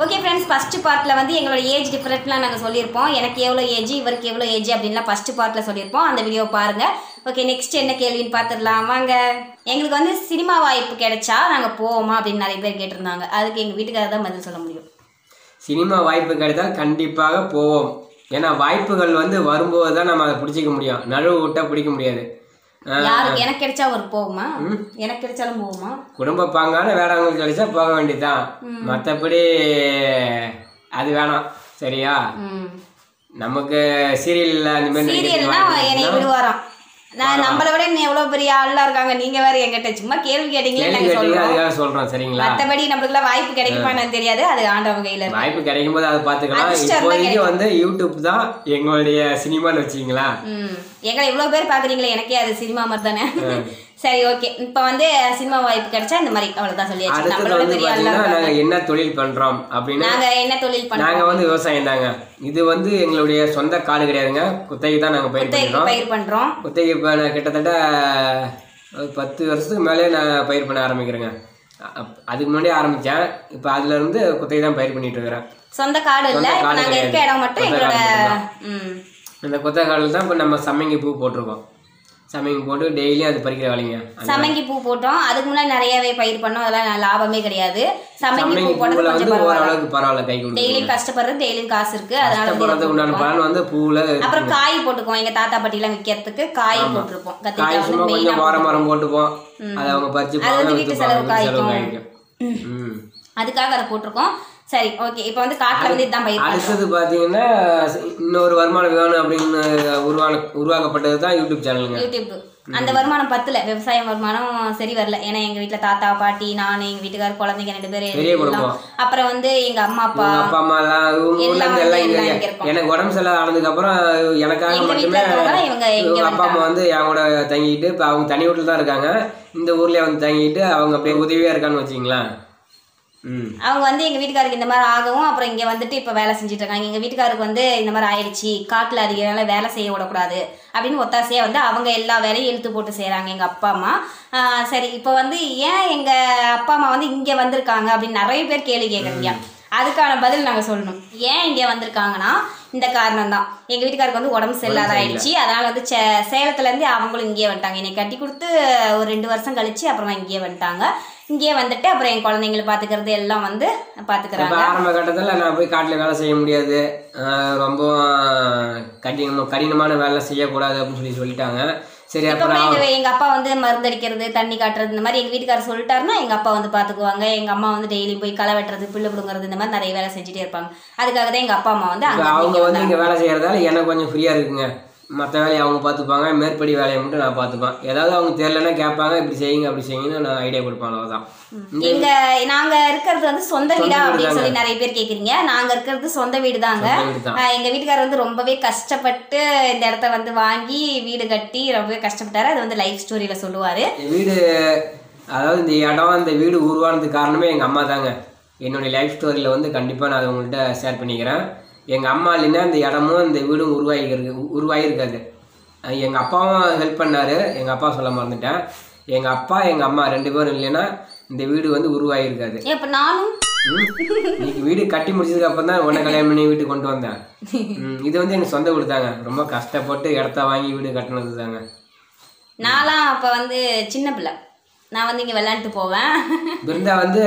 Okay friends first பார்ட்டில் வந்து எங்களோட ஏஜ் டிஃப்ரெண்ட்லாம் நாங்கள் சொல்லியிருப்போம் எனக்கு எவ்வளோ ஏஜ் இவருக்கு எவ்வளோ ஏஜ் அப்படின்லாம் ஃபர்ஸ்ட் பார்ட்டில் சொல்லியிருப்போம் அந்த வீடியோ பாருங்கள் ஓகே நெக்ஸ்ட் என்ன கேள்வின்னு பார்த்துடலாம் வாங்க எங்களுக்கு வந்து சினிமா வாய்ப்பு கிடைச்சா நாங்கள் போவோமா அப்படின்னு நிறைய பேர் கேட்டிருந்தாங்க அதுக்கு எங்கள் வீட்டுக்காரர் தான் பதில் சொல்ல முடியும் சினிமா வாய்ப்பு கிடைத்தால் கண்டிப்பாக போவோம் ஏன்னா வாய்ப்புகள் வந்து வரும்போது தான் நம்ம அதை பிடிச்சிக்க முடியும் நழுவு விட்டா பிடிக்க முடியாது ஆஹ் யாருக்கு எனக்கு கிடைச்சா ஒரு போகுமா எனக்கு கிடைச்சாலும் போகுமா குடும்ப பாங்கான வேடங்களுக்கு கிடைச்சா போக வேண்டியதுதான் மற்றபடி அது வேணாம் சரியா ம் நமக்கு சீரியல்ல அந்த மாதிரி நடிக்கிறதுக்கு சீரியல்னா வாய்ப்பு என்னை இருந்துச்சுன்னா விடுவாராம் நான் நம்மளை விட இன்னும் எவ்வளோ பெரிய ஆள்லாம் இருக்காங்க நீங்கள் வேறு எங்கிட்ட சும்மா கேள்வி கேட்டீங்களே கேள்வி நாங்கள் கேட்டீங்க சொல்கிறோம் அதுக்காக சொல்றோம் சரிங்களா மற்றபடி நம்மளுக்குலாம் வாய்ப்பு கிடைக்குமா எனக்கு தெரியாது அது ஆண்டவங்க கையில் இருக்கு வாய்ப்பு கிடைக்கும் போது அதை பார்த்துக்கலாம் அதிர்ஷ்டம் இருந்தா இப்போதைக்கு வந்து யூடியூப் தான் எங்களுடைய சினிமான்னு வச்சிங்களா ம் எங்களை இவ்வளோ பேர் பார்க்குறீங்களே எனக்கே அது சினிமா மாதிரி தானே சரி ஓகே இப்போ வந்து சினிமா வாய்ப்பு கிடைச்சா இந்த மாதிரி அவ்வளோதான் சொல்லியாச்சு அடுத்தது நம்மளோட வந்து பெரிய பாத்தீங்கன்னா ஆள்லாம் நாங்க என்ன தொழில் பண்றோம் அப்படின்னு நாங்கள் என்ன தொழில் நாங்க பண்ணுறோம் வந்து விவசாயம் தாங்க இது வந்து எங்களுடைய சொந்த காடு கிடையாதுங்க குத்தகை தான் நாங்க பயிர் பண்ணிடுறோம் பயிர் பண்ணுறோம் குத்தகை இப்போ நான் கிட்டத்தட்ட ஒரு பத்து வருஷத்துக்கு மேலே நான் பயிர் பண்ண ஆரம்பிக்கிறேங்க அப்- அதுக்கு முன்னாடியே ஆரம்பித்தேன் இப்போ அதுல இருந்து குத்தகை தான் பயிர் பண்ணிட்டு இருக்கிறேன் சொந்த காடு இல்லை சொந்த இப்போ காடு நாங்கள் இருக்க கிடையாது. இடம் மட்டும் சொந்த எங்களோட காடு ம் இந்த குத்தகை காடில் தான் இப்போ நம்ம சம்மங்கி பூ போட்டிருக்கோம் சம்மங்கி போட்டு டெய்லியும் அது பறிக்கிற வேலைங்க சமங்கி பூ போட்டோம் அதுக்கு முன்னாடி நிறையவே பயிர் பண்ணோம் அதெல்லாம் நான் லாபமே கிடையாது சமங்கி பூ சம்மங்கி போட்டது பூவில் வந்து கொஞ்சம் பரவாயில்ல ஓரளவுக்கு பரவாயில்ல கை கொடுக்கும் டெய்லியும் கஷ்டப்படுறது டெய்லியும் காசு இருக்கு அதனால வந்து கஷ்டப்படுறதுக்கு உண்டான பலன் வந்து பூவில் அப்புறம் காய் போட்டுக்குவோம் எங்க தாத்தா பாட்டிலாம் விற்கிறதுக்கு காய் போட்டிருப்போம் காய் கத்திரிக்காய் சும்மா வந்து கொஞ்சம் மெயினாக வாரம் மரம் போட்டுப்போம் அதை அவங்க பறிச்சு அது வந்து வீட்டு செலவு வீட்டு செலவு காய்க்கும். காய்க்கும் ம். அதுக்காக அதை போட்டிருக்கோம் சரி ஓகே இப்போ வந்து காட்டுல வந்து இதுதான் பயிர் பண்றோம். அடுத்தது பார்த்தீங்கன்னா இன்னொரு வருமானம் வேணும் அப்படின்னு உருவான உருவாக்கப்பட்டது தான் யூடியூப் சேனலுங்க யூடியூப் அந்த வருமானம் பத்தல விவசாய வருமானம் சரி வரல ஏன்னா எங்க வீட்ல தாத்தா பாட்டி நான் எங்க வீட்டுக்கார குழந்தைங்க ரெண்டு பேரும் பெரிய எல்லாம். குடும்பம். அப்புறம் வந்து எங்க அம்மா அப்பா உங்க அப்பா அம்மா எல்லாம் இவங்க ஊர்ல எல்லாம் இருந்து எல்லாம் வந்து இங்க எல்லாம் இங்க இருக்கோம். எனக்கு உடம்பு சரியில்லை ஆனதுக்கு அப்புறம் எனக்காக எங்க வீட்ல மட்டுமே இருக்கவங்க இவங்க இங்க இவங்க அப்பா அம்மா வந்து என் கூட தங்கிட்டு இப்போ அவங்க தனி வீட்டில் தான் இருக்காங்க இந்த ஊர்லயே வந்து தங்கிட்டு அவங்க அப்படியே உதவியா இருக்கான்னு வச்சுங்களேன் ம் அவங்க வந்து எங்க வீட்டுக்காருக்கு இந்த மாதிரி ஆகவும் அப்புறம் இங்க வந்துட்டு இப்ப வேலை செஞ்சுட்டு இருக்காங்க எங்க வீட்டுக்காருக்கு வந்து இந்த மாதிரி ஆயிடுச்சு காட்டுல அதிக நாளா வேலை செய்ய விடக்கூடாது அப்படின்னு ஒத்தாசையா வந்து அவங்க எல்லா வேலையும் இழுத்து போட்டு செய்றாங்க எங்க அப்பா அம்மா ஆஹ் சரி இப்போ வந்து ஏன் எங்க அப்பா அம்மா வந்து இங்க வந்திருக்காங்க அப்படின்னு நிறைய பேர் கேள்வி கேட்குறீங்க அதுக்கான பதில் நாங்க சொல்லணும் ஏன் இங்க வந்திருக்காங்கன்னா இந்த காரணம் தான் எங்க வீட்டுக்காருக்கு வந்து உடம்பு சரியில்லாத ஆயிடுச்சு அதனால வந்து சே- சேலத்துல இருந்து அவங்களும் இங்கேயே வந்துட்டாங்க என்னை கட்டி கொடுத்து ஒரு ரெண்டு வருஷம் கழிச்சு அப்புறமா இங்கேயே வந்துட்டாங்க இங்கேயே வந்துட்டு அப்புறம் என் குழந்தைங்களை பாத்துக்கிறது எல்லாம் வந்து பாத்துக்கிறாங்க இப்போ ஆரம்ப கட்டத்தில் நான் போய் காட்டில் வேலை செய்ய முடியாது ஆஹ் ரொம்ப கடினம் கடினமான வேலை செய்யக்கூடாது அப்படின்னு சொல்லி சொல்லிட்டாங்க சரி இப்போ அப்புறம் எங்க எங்க அப்பா வந்து மருந்து அடிக்கிறது தண்ணி காட்டுறது இந்த மாதிரி எங்க வீட்டுக்காரர் சொல்லிட்டாருன்னா எங்க அப்பா வந்து பாத்துக்குவாங்க எங்க அம்மா வந்து டெய்லி போய் களை வெட்டுறது புல்லு பிடுங்குறது இந்த மாதிரி நிறைய வேலை செஞ்சுட்டே இருப்பாங்க அதுக்காக தான் எங்க அப்பா அம்மா வந்து இப்போ அங்க அவங்க இங்க வந்து வந்தாங்க. இங்கே வேலை செய்கிறதால எனக்கு கொஞ்சம் ஃப்ரீயாக இருக்குங்க மற்ற வேலையை அவங்க பார்த்துப்பாங்க மேற்படி வேலையை மட்டும் நான் பார்த்துப்பேன் ஏதாவது அவங்க தெரியலன்னா கேட்பாங்க இப்படி செய்யுங்க அப்படி செய்யுங்கன்னு நான் ஐடியா கொடுப்பேன் அவ்வளோதான் எங்க நாங்க இருக்கிறது வந்து சொந்த வீடா வீடு அப்படின்னு தாங்க. சொல்லி நிறைய பேர் கேக்குறீங்க நாங்க இருக்கிறது சொந்த வீடு தாங்க சொந்த வீடு தான். ஆஹ் எங்க வீட்டுக்காரர் வந்து ரொம்பவே கஷ்டப்பட்டு இந்த இடத்த வந்து வாங்கி வீடு கட்டி ரொம்பவே கஷ்டப்பட்டாரு அது வந்து லைஃப் ஸ்டோரியில சொல்லுவாரு வீடு அதாவது இந்த இடம் இந்த வீடு உருவானதுக்கு காரணமே எங்கள் அம்மா தாங்க என்னுடைய லைஃப் ஸ்டோரியில் வந்து கண்டிப்பாக நான் அதை உங்கள்கிட்ட ஷேர் பண்ணிக்கிறேன் எங்கள் அம்மா இல்லைன்னா இந்த இடமும் இந்த வீடும் உருவாகிருக்கு உருவாகிருக்காது எங்கள் அப்பாவும் ஹெல்ப் பண்ணார் எங்கள் அப்பா சொல்ல மறந்துட்டேன் எங்கள் அப்பா எங்கள் அம்மா ரெண்டு பேரும் இல்லைன்னா இந்த வீடு வந்து உருவாகிருக்காது ஏன் இப்ப நானும் ம். இன்னைக்கு வீடு கட்டி முடிச்சதுக்கு அப்புறம் தான் உன்னை கல்யாணம் பண்ணி வீட்டுக்கு கொண்டு வந்தேன் ம், இது வந்து எனக்கு சொந்த வீடு தாங்க ரொம்ப கஷ்டப்பட்டு இடத்த வாங்கி வீடு கட்டினது தாங்க நான்லாம் அப்ப வந்து சின்ன பிள்ளை நான் வந்து இங்க விளையாண்டுட்டு போவேன் பிருந்தா வந்து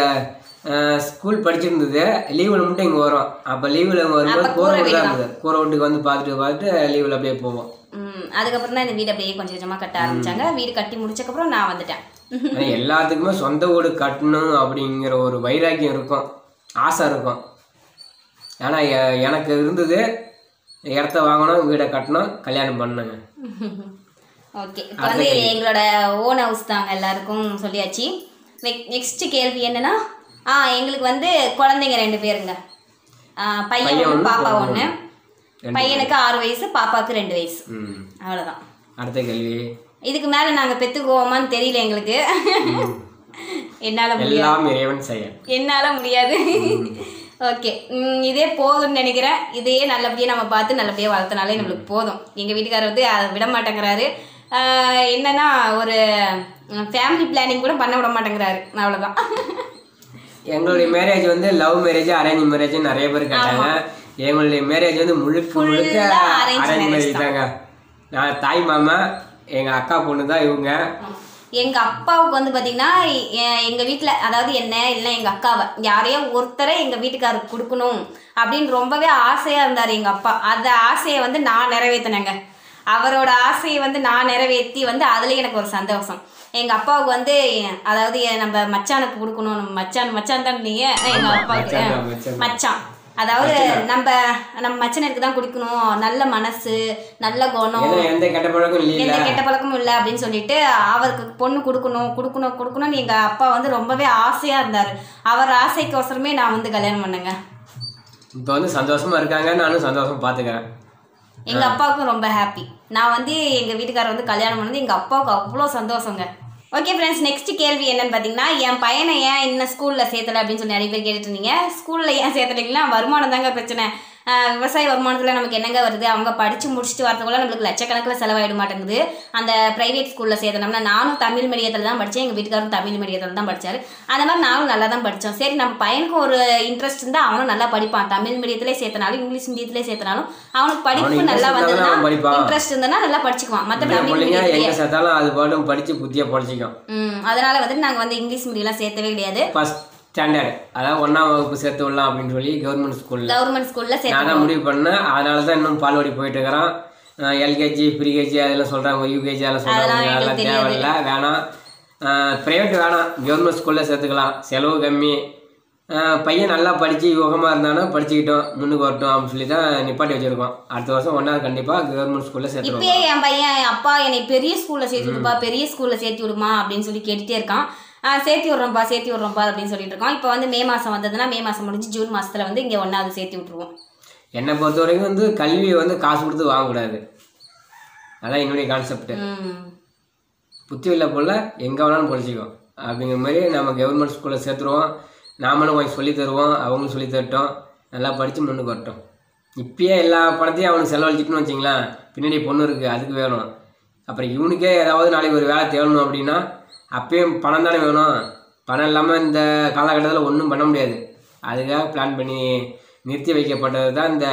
ஸ்கூல் படிச்சிருந்தது லீவில் மட்டும் இங்கே வரும் அப்போ லீவில் வரும்போது அப்ப கூரை கூரை வீடு தான் வீடு இருந்தது கூரை வீட்டுக்கு வந்து பார்த்துட்டு பார்த்துட்டு லீவில் அப்படியே போவோம் ம், அதுக்கப்புறம் தான் இந்த வீடு அப்படியே கொஞ்சம் கொஞ்சமா கட்ட ஆரம்பிச்சாங்க வீடு கட்டி முடிச்சக்கப்புறம் நான் வந்துட்டேன் ஆனா எல்லாத்துக்குமே சொந்த வீடு கட்டணும் அப்படிங்கிற ஒரு வைராக்கியம் இருக்கும் ஆசை இருக்கும் ஆனால் எனக்கு இருந்தது இடத்த வாங்கணும் வீடை கட்டணும் கல்யாணம் பண்ணணுங்க ஓகே இப்போ வந்து எங்களோட ஓன் ஹவுஸ் தாங்க எல்லாருக்கும் சொல்லியாச்சு நெக்ஸ்ட் கேள்வி என்னன்னா ஆ எங்களுக்கு வந்து குழந்தைங்க ரெண்டு பேருங்க ஆ, பையன் பையன் ஒன்று ஒண்ணு, பாப்பா பொண்ணு ஒன்று பையனுக்கு ஆறு வயசு பாப்பாவுக்கு ரெண்டு வயசு ம் அவ்வளோதான் அடுத்த கேள்வி இதுக்கு மேலே நாங்கள் பெற்றுக்குவோமான்னு தெரியல எங்களுக்கு என்னால் முடியாது எல்லாம் இறைவன் செயல் என்னால் முடியாது ஓகே இதே போதும்னு நினைக்கிறேன் இதையே நல்லபடியாக நம்ம பார்த்து நல்லபடியாக வளர்த்தனாலே நம்மளுக்கு போதும் எங்கள் வீட்டுக்காரர் வந்து அதை விட மாட்டேங்கிறாரு ஆஹ் என்னன்னா ஒரு ஃபேமிலி பிளானிங் கூட பண்ண விட மாட்டேங்கிறாரு அவ்வளோதான் எங்களுடைய மேரேஜ் வந்து லவ் மேரேஜ் அரேஞ்ச் மேரேஜ் நிறைய பேர் கேட்டாங்க எங்களுடைய மேரேஜ் வந்து முழுக்க முழுக்க Full-ஆ arrange அரேஞ்ச் marriage மேரேஜ் தாங்க நான் தாய் மாமா எங்க அக்கா பொண்ணு தான் இவங்க எங்க அப்பாவுக்கு வந்து பாத்தீங்கன்னா எ- எங்க வீட்ல அதாவது என்ன இல்லை எங்க அக்காவை யாரையோ ஒருத்தரை எங்க வீட்டுக்காருக்கு கொடுக்கணும் அப்படின்னு ரொம்பவே ஆசையா இருந்தார் எங்க அப்பா அந்த ஆசையை வந்து நான் நிறைவேற்றினேங்க அவரோட ஆசையை வந்து நான் நிறைவேற்றி வந்து அதுல எனக்கு ஒரு சந்தோஷம் எங்க அப்பாவுக்கு வந்து அதாவது எ- நம்ம மச்சானுக்கு கொடுக்கணும் நம்ம மச்சான் மச்சான் தான் நீங்க எங்க அப்பாவுக்கு மச்சான் தான், மச்சான் தான். மச்சான் அதாவது நம்ம நம்ம மச்சனருக்கு தான் கொடுக்கணும் நல்ல மனசு நல்ல குணம் ஏன்னா எந்த கெட்ட பழக்கம் இல்லையில எந்த கெட்ட பழக்கமும் இல்லை அப்படின்னு சொல்லிட்டு அவருக்கு பொண்ணு கொடுக்கணும் கொடுக்கணும் கொடுக்கணும்னு எங்க அப்பா வந்து ரொம்பவே ஆசையா இருந்தாரு அவர் ஆசைக்கோசரமே நான் வந்து கல்யாணம் பண்ணேங்க இப்போ வந்து சந்தோஷமா இருக்காங்க நானும் சந்தோஷமா பாத்துக்கிறேன் எங்க அப்பாவுக்கும் ரொம்ப ஹாப்பி நான் வந்து எங்க வீட்டுக்காரர் வந்து கல்யாணம் பண்ணது எங்க அப்பாவுக்கு அவ்வளோ சந்தோஷங்க ஓகே ஃப்ரெண்ட்ஸ் நெக்ஸ்ட் கேள்வி என்னன்னு பார்த்தீங்கன்னா என் பையனை ஏன் இன்னும் ஸ்கூலில் சேர்த்தல அப்படின்னு சொல்லி நிறைய பேர் கேட்டுட்டு இருந்தீங்க ஸ்கூலில் ஏன் சேர்த்தலைங்களா வருமானம் தாங்க பிரச்சனை ஆஹ் விவசாய வருமானத்தில் நமக்கு என்னங்க வருது அவங்க படித்து முடிச்சுட்டு வரதுக்குள்ள நம்மளுக்கு லட்சக்கணக்கில் செலவாயிட மாட்டேங்குது அந்த ப்ரைவேட் ஸ்கூலில் சேர்த்தனோம்னா நானும் தமிழ் மீடியத்தில் தான் படித்தேன் எங்கள் வீட்டுக்காரரும் தமிழ் மீடியத்தில் தான் படித்தார் அந்த மாதிரி நானும் நல்லா தான் படித்தோம் சரி நம்ம பையனுக்கு ஒரு இன்ட்ரெஸ்ட் இருந்தால் அவனும் நல்லா படிப்பான் தமிழ் மீடியத்திலே சேர்த்தனாலும் இங்கிலீஷ் மீடியத்திலே சேர்த்தனாலும் அவனுக்கு படிப்பு அவனுக்கு நல்லா interest இருந்தா வந்ததுன்னா அவன் படிப்பான். இன்ட்ரெஸ்ட் இருந்ததுன்னா நல்லா படிச்சுக்குவான் மற்ற இந்த தமிழ் பிள்ளைங்க மீடியத்திலே எங்க சேர்த்தாலும் அது பாட்டும் படிச்சு புத்தியா படிச்சிக்கும் ம் அதனால வந்துட்டு நாங்கள் வந்து இங்கிலீஷ் மீடியம்லாம் சேர்த்தவே கிடையாது ஃபர்ஸ்ட் ஸ்டாண்டர்ட் அதாவது ஒன்றாம் வகுப்பு சேர்த்து விடலாம் அப்படின்னு சொல்லி கவர்மெண்ட் ஸ்கூல்ல கவர்மெண்ட் ஸ்கூலில் நான் சேர்த்து தான் முடிவு பண்ணேன் அதனால தான் இன்னும் பால்வாடி போயிட்டு இருக்கிறான் எல்கேஜி ப்ரீகேஜி அதெல்லாம் சொல்றாங்க யூகேஜி அதெல்லாம் சொல்றாங்க அதெல்லாம் அதெல்லாம் எங்களுக்கு தெரியாது. தேவையில்ல வேணாம் ப்ரைவேட் வேணாம் கவர்மெண்ட் ஸ்கூல்ல சேர்த்துக்கலாம் செலவு கம்மி ஆஹ் பையன் நல்லா படிச்சு யோகமாக இருந்தாலும் படிச்சுக்கிட்டோம் முன்னுக்கு வரட்டும் அப்படின்னு சொல்லி தான் நிப்பாட்டி வச்சிருக்கோம் அடுத்த வருஷம் ஒன்றாவது கண்டிப்பாக கவர்மெண்ட் ஸ்கூல்ல சேர்த்துருவோம் இப்பயே என் பையன் அப்பா என்னை பெரிய ஸ்கூல்ல சேர்த்து விடுப்பா பெரிய ஸ்கூல்ல சேர்த்து விடுமா அப்படின்னு சொல்லி கேட்டுட்டே இருக்கான் ஆ சேர்த்து விட்றோம்ப்பா சேர்த்து விட்றோம்ப்பா அப்படின்னு சொல்லிட்டு இருக்கோம் இப்போ வந்து மே மாசம் வந்ததுன்னா மே மாசம் முடிஞ்சு ஜூன் மாசத்துல வந்து இங்க ஒன்னாவது சேர்த்து விட்டுருவோம் என்னை பொறுத்த வரைக்கும் வந்து கல்வியை வந்து காசு கொடுத்து வாங்கக்கூடாது அதான் என்னுடைய கான்செப்ட் ம் புத்தி உள்ள போல எங்கே வேணாலும் படிச்சுக்கும் அப்படிங்கிற மாதிரி நம்ம கவர்மெண்ட் ஸ்கூலில் சேர்த்துருவோம் நாமளும் கொஞ்சம் சொல்லி தருவோம் அவங்களும் சொல்லி தரட்டும் நல்லா படித்து முன்னுக்கு வரட்டும் இப்பயே எல்லா பணத்தையும் அவனுக்கு செலவழிச்சிட்டுன்னு வச்சிங்களேன் பின்னாடி பொண்ணு இருக்குது அதுக்கு வேணும் அப்புறம் இவனுக்கே ஏதாவது நாளைக்கு ஒரு வேலை தேடணும் அப்படின்னா அப்பயும் பணம் தானே வேணும் பணம் இல்லாமல் இந்த காலகட்டத்தில் ஒன்றும் பண்ண முடியாது அதுக்காக பிளான் பண்ணி நிறுத்தி வைக்கப்பட்டது தான் இந்த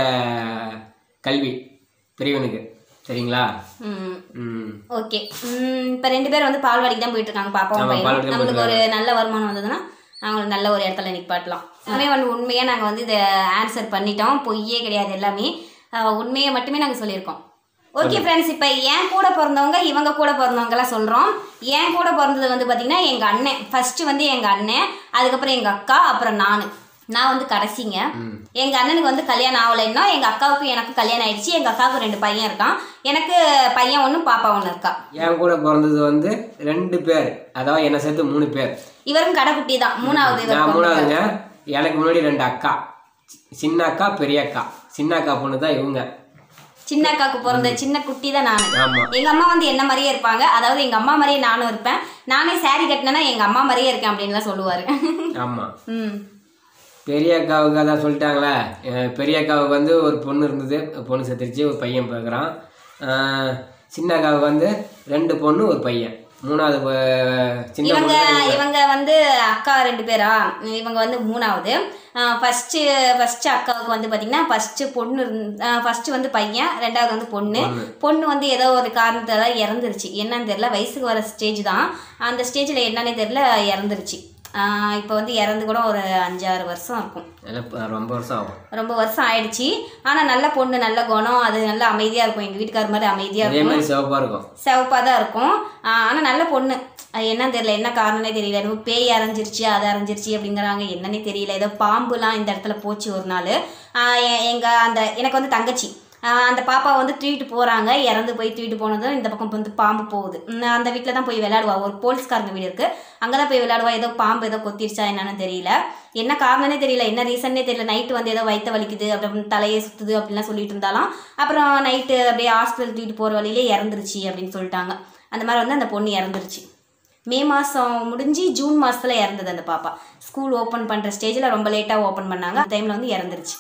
கல்வி பெரியவனுக்கு சரிங்களா ம் ம் ஓகே இப்போ ரெண்டு பேரும் வந்து பால்வாடிக்கு தான் போயிட்டு இருக்காங்க பாப்பாவும் ஆமா, பையனும் பால்வாடிக்கு தான் நம்மளுக்கு ஒரு நல்ல வருமானம் வந்ததுன்னா அவங்களுக்கு நல்ல ஒரு இடத்துல நிப்பாட்டலாம் எல்லாமே வந்து உண்மையாக நாங்கள் வந்து இதை ஆன்சர் பண்ணிட்டோம் பொய்யே கிடையாது எல்லாமே ஆஹ் உண்மையை மட்டுமே நாங்கள் சொல்லியிருக்கோம் ஓகே ஃப்ரெண்ட்ஸ் இப்போ என் கூட பிறந்தவங்க இவங்க கூட பிறந்தவங்கலாம் சொல்கிறோம் என் கூட பிறந்தது வந்து பார்த்திங்கன்னா எங்கள் அண்ணன் ஃபஸ்ட்டு வந்து எங்கள் அண்ணன் அதுக்கப்புறம் எங்கள் அக்கா அப்புறம் நான் நான் வந்து கடைசிங்க எங்கள் அண்ணனுக்கு வந்து கல்யாணம் ஆகலைன்னா எங்கள் அக்காவுக்கும் எனக்கு கல்யாணம் ஆயிடுச்சு எங்கள் அக்காவுக்கு ரெண்டு பையன் இருக்கான் எனக்கு பையன் ஒன்று பாப்பா ஒன்று இருக்கா என் கூட பிறந்தது வந்து ரெண்டு பேர் அதாவது என்னை சேர்த்து மூணு பேர் இவரும் கடைக்குட்டி தான் மூணாவது இவர் நான் பிறந்தது. மூணாவதுங்க எனக்கு முன்னாடி ரெண்டு அக்கா சி- சின்ன அக்கா பெரிய அக்கா சின்ன அக்கா பொண்ணு தான் இவங்க சின்ன அக்காவுக்கு பிறந்த சின்ன குட்டி தான் நான் ஆமா எங்க அம்மா வந்து என்ன மாதிரியே இருப்பாங்க அதாவது எங்க அம்மா மாதிரியே நானும் இருப்பேன் நானே saree கட்டினேன்னா எங்க அம்மா மாதிரியே இருக்கேன் அப்படின்லாம் சொல்லுவாரு ஆமா ம் பெரிய அக்காவுக்கு அதான் சொல்லிட்டாங்களே அஹ் பெரிய அக்காவுக்கு வந்து ஒரு பொண்ணு இருந்தது பொண்ணு செத்துருச்சு ஒரு பையன் பிறகுறான் அஹ் சின்ன அக்காவுக்கு வந்து ரெண்டு பொண்ணு ஒரு பையன் மூணாவது ப- சின்ன இவங்க பொண்ணு தான் இவங்க. இவங்க வந்து அக்கா ரெண்டு பேரா இவங்க வந்து மூணாவது ஃபஸ்ட்டு ஃபஸ்ட்டு அக்காவுக்கு வந்து பார்த்திங்கன்னா ஃபஸ்ட்டு பொண்ணு ஃபஸ்ட்டு வந்து பையன் ரெண்டாவது வந்து பொண்ணு பொண்ணு வந்து ஏதோ ஒரு காரணத்தால இறந்துருச்சு என்னன்னு தெரியல வயசுக்கு வர ஸ்டேஜ் தான் அந்த ஸ்டேஜில் என்னன்னே தெரியல இறந்துருச்சு இப்போ வந்து இறந்து கூட ஒரு அஞ்சாறு வருஷம் இருக்கும் அதெல்லாம் இப்ப ரொம்ப வருஷம் ஆகும் ரொம்ப வருஷம் ஆயிடுச்சு ஆனால் நல்ல பொண்ணு நல்ல குணம் அது நல்ல அமைதியாக இருக்கும் எங்கள் வீட்டுக்கார மாதிரி அமைதியாக அதே இருக்கும் மாதிரி சிவப்பா இருக்கும் சிவப்பாக தான் இருக்கும் ஆனால் நல்ல பொண்ணு அது என்னன்னு தெரியல என்ன காரணம்னே தெரியல ஏதோ பேய் அரைஞ்சிருச்சு அது அரைஞ்சிருச்சு அப்படிங்கிறாங்க என்னன்னே தெரியல ஏதோ பாம்புலாம் இந்த இடத்துல போச்சு ஒரு நாள் எங்கள் அந்த எனக்கு வந்து தங்கச்சி ஆஹ் அந்த பாப்பா வந்து தூக்கிட்டு போகிறாங்க இறந்து போய் தூக்கிட்டு போனதும் இந்த பக்கம் வந்து பாம்பு போகுது உம் அந்த வீட்டில் தான் போய் விளையாடுவா ஒரு போலீஸ்காரங்க வீடு இருக்குது அங்கே தான் போய் விளையாடுவா ஏதோ பாம்பு ஏதோ கொத்திருச்சா என்னன்னு தெரியல என்ன காரணம்னே தெரியல என்ன ரீசன்னே தெரியல நைட்டு வந்து ஏதோ வயிற்று வலிக்குது அப்புறம் தலையே சுற்றுது அப்படின்லாம் சொல்லிட்டு இருந்தாலும் அப்புறம் நைட்டு அப்படியே ஹாஸ்பிட்டல் தூக்கிட்டு போகிற வழியிலே இறந்துருச்சு அப்படின்னு சொல்லிட்டாங்க அந்த மாதிரி வந்து அந்த பொண்ணு இறந்துருச்சு மே மாதம் முடிஞ்சு ஜூன் மாதத்தில் இறந்தது அந்த பாப்பா ஸ்கூல் ஓப்பன் பண்ணுற ஸ்டேஜில் ரொம்ப லேட்டாக ஓப்பன் பண்ணாங்க அந்த டைமில் வந்து இறந்துருச்சு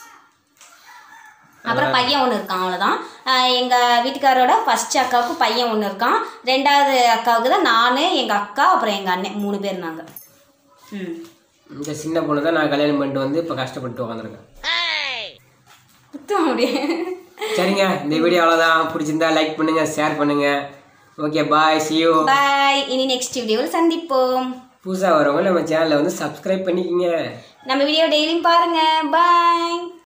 அப்புறம் பையன் ஒன்று இருக்கான் அவ்வளோதான் எங்கள் வீட்டுக்காரோட ஃபஸ்ட்டு அக்காவுக்கு பையன் ஒன்று இருக்கான் ரெண்டாவது அக்காவுக்கு தான் நான் எங்கள் அக்கா அப்புறம் எங்கள் அண்ணன் மூணு பேர் நாங்கள் ம் இந்த சின்ன பொண்ணு தான் நான் கல்யாணம் பண்ணிட்டு வந்து இப்போ கஷ்டப்பட்டு உட்காந்துருக்கேன் சுத்தம் அப்படியே சரிங்க இந்த வீடியோ அவ்வளோதான் பிடிச்சிருந்தா லைக் பண்ணுங்க ஷேர் பண்ணுங்க ஓகே பாய் சியூ பாய் இனி நெக்ஸ்ட் வீடியோவில் சந்திப்போம் புதுசாக வரவங்க நம்ம சேனலை வந்து சப்ஸ்கிரைப் பண்ணிக்கங்க நம்ம வீடியோ டெய்லியும் பாருங்க பாய்